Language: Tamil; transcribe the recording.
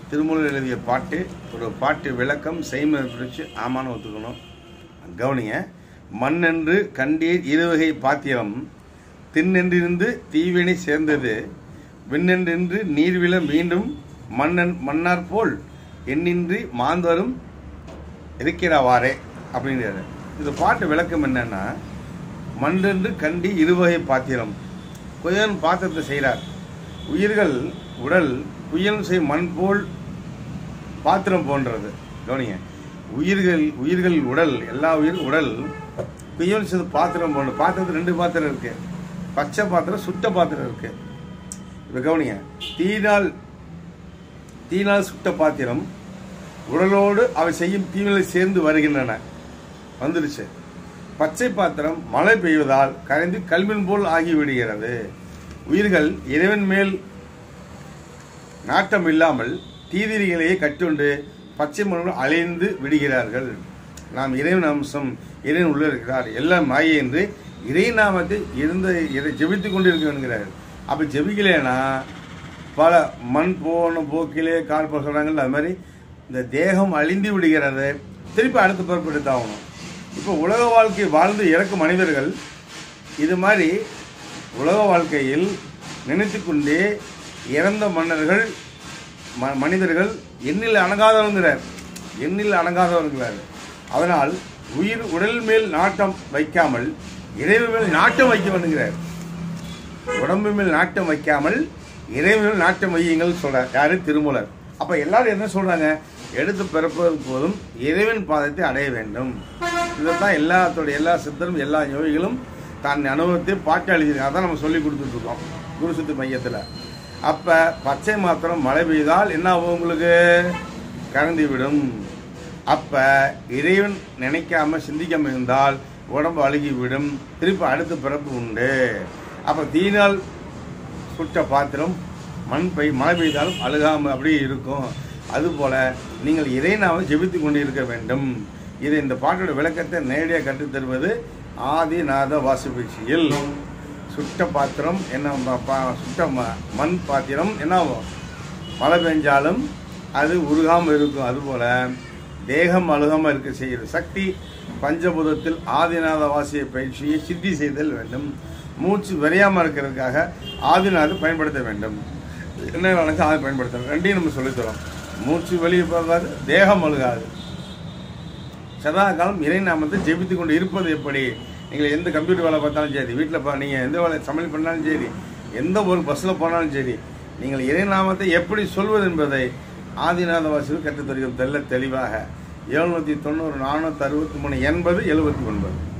திருமூலர் எழுதிய பாட்டு ஒரு பாட்டு விளக்கம் செய்முறை பிடிச்சு ஆமான்னு ஒத்துக்கணும் கவனிங்க மண்ணென்று கண்டீர் இருவகை பாத்திரம் திண்ணென்றிருந்து தீவினை சேர்ந்தது விண்ணென்றென்று நீர்விழ மீண்டும் மன்னன் மன்னார் போல் எண்ணின்றி மாந்தரும் இருக்கிறவாறே அப்படிங்கிறாரு இந்த பாட்டு விளக்கம் என்னன்னா மண்ணென்று கண்டி இருவகை பாத்திரம் குயன் பாத்திரத்தை செய்கிறார் உயிர்கள் உடல் குயன் செய் மண் போல் பாத்திரம் போன்றது கவனிங்க உயிர்கள் உயிர்கள் உடல் எல்லா உயிர் உடல் குயன் செய்த பாத்திரம் போன்ற பாத்திரத்தில் ரெண்டு பாத்திரம் இருக்கு பச்சை பாத்திரம் சுட்ட பாத்திரம் இருக்கு இப்போ கவனிங்க தீனால் தீனால் சுட்ட பாத்திரம் உடலோடு அவை செய்யும் தீவினை சேர்ந்து வருகின்றன வந்துருச்சு பச்சை பாத்திரம் மழை பெய்வதால் கரைந்து கல்வின் போல் ஆகிவிடுகிறது உயிர்கள் இறைவன் மேல் நாட்டம் இல்லாமல் தீதிரிகளையே கட்டுண்டு பச்சை மண்ணுடன் அலைந்து விடுகிறார்கள் நாம் இறைவன் அம்சம் இறைவன் உள்ள இருக்கிறார் எல்லாம் மாயை என்று இறை நாமத்தை இருந்த இறை ஜெபித்துக் கொண்டிருக்கிறார் அப்ப ஜெபிக்கலைன்னா பல மண் போன போக்கிலே கால் போக சொல்றாங்கல்ல அது மாதிரி இந்த தேகம் அழிந்து விடுகிறது திருப்பி அடுத்த பிறப்பு எடுத்தாகணும் இப்போ உலக வாழ்க்கை வாழ்ந்து இறக்கும் மனிதர்கள் இது மாதிரி உலக வாழ்க்கையில் நினைத்து கொண்டே இறந்த மன்னர்கள் ம- மனிதர்கள் எண்ணில் அணங்காதவங்கிறார் எண்ணில் அணங்காதவங்கிறார் அதனால் உயிர் உடல் மேல் நாட்டம் வைக்காமல் இறைவன் மேல் நாட்டம் வைக்க வேண்டுங்கிறார் உடம்பு மேல் நாட்டம் வைக்காமல் இறைவன் மேல் நாட்டம் வையுங்கள் சொல்றார் யாரு திருமூலர் அப்ப எல்லாரும் என்ன சொல்றாங்க எடுத்து பிறப்பது போதும் இறைவன் பாதத்தை அடைய வேண்டும் இதைத்தான் எல்லாத்தோட எல்லா சித்தரும் எல்லா யோகிகளும் தான் அனுபவத்தை பாட்டு எழுதியிருக்காங்க அதான் நம்ம சொல்லி கொடுத்துட்டு இருக்கோம் குரு சித்து மையத்தில் அப்ப பச்சை மாத்திரம் மழை பெய்தால் என்ன ஆகும் உங்களுக்கு கறந்து விடும் அப்ப இறைவன் நினைக்காம சிந்திக்காம இருந்தால் உடம்பு அழுகிவிடும் திருப்பி அடுத்த பிறப்பு உண்டு அப்ப தீனால் சுட்ட பாத்திரம் மண் பெய் மழை பெய்தாலும் அழுகாம அப்படியே இருக்கும் அதுபோல நீங்கள் இறைநாம ஜெபித்து கொண்டிருக்க வேண்டும் இது இந்த பாட்டோட விளக்கத்தை நேரடியாக கற்றுத் தருவது ஆதிநாத வாசுபீட்சியில் சுட்ட பாத்திரம் என்ன ப- ப- சுட்ட ம- மண் பாத்திரம் என்ன ஆகும் மழை பெஞ்சாலும் அது உருகாமல் இருக்கும் அதுபோல தேகம் அழுகாமல் இருக்க செய்கிற சக்தி பஞ்சபூதத்தில் ஆதிநாத வாசிய பயிற்சியை சித்தி செய்தல் வேண்டும் மூச்சு விரையாமல் இருக்கிறதுக்காக ஆதிநாத பயன்படுத்த வேண்டும் என்ன நடக்கும் அதை பயன்படுத்தணும் ரெண்டையும் நம்ம சொல்லித்தரோம் மூச்சு வெளியே போகாது தேகம் அழுகாது சதா காலம் இறை நாமத்தை ஜெபித்து கொண்டு இருப்பது எப்படி நீங்கள் எந்த கம்ப்யூட்டர் வேலை பார்த்தாலும் சரி வீட்டில் நீங்கள் எந்த வேலை சமையல் பண்ணாலும் சரி எந்த ஒரு பஸ்ஸில் போனாலும் சரி நீங்கள் இறை நாமத்தை எப்படி சொல்வது என்பதை ஆதிநாத வாசிகள் கற்றுத் தருகிறோம் தெல்ல தெளிவாக எழுநூற்றி தொண்ணூறு நானூற்றி அறுபத்தி மூணு எண்பது எழுபத்தி ஒன்பது